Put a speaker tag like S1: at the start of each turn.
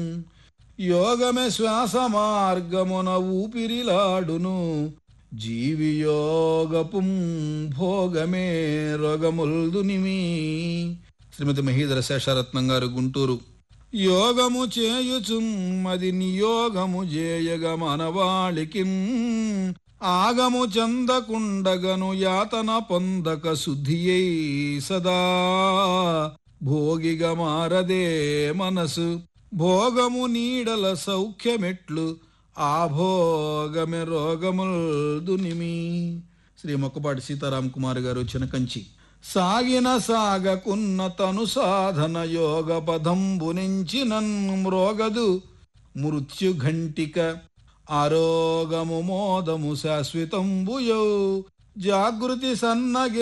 S1: యోగమే శ్వాస మార్గమున ఊపిరిలాడును జీవి యోగపుం భోగమే రోగముల్దునిమి శ్రీమతి మహీధర శేషరత్నం గారు గుంటూరు యోగము చేయుచుం అది నియోగము చేయగ మనవాళికి ఆగము చందకుండగను యాతన పొందక శుద్ధియై సదా భోగిగా మారదే మనసు భోగము నీడల సౌఖ్యమెట్లు ఆ భోగమే రోగముల్ దునిమి శ్రీ మొక్కపాటి సీతారాం కుమార్ గారు చినకంచి సాగిన సాగకున్న తను సాధన యోగ పదంబు నుంచి నన్ను మ్రోగదు మృత్యు ఘంటిక ఆరోగము మోదము శాశ్వతంబుయౌ జాగృతి సన్నగి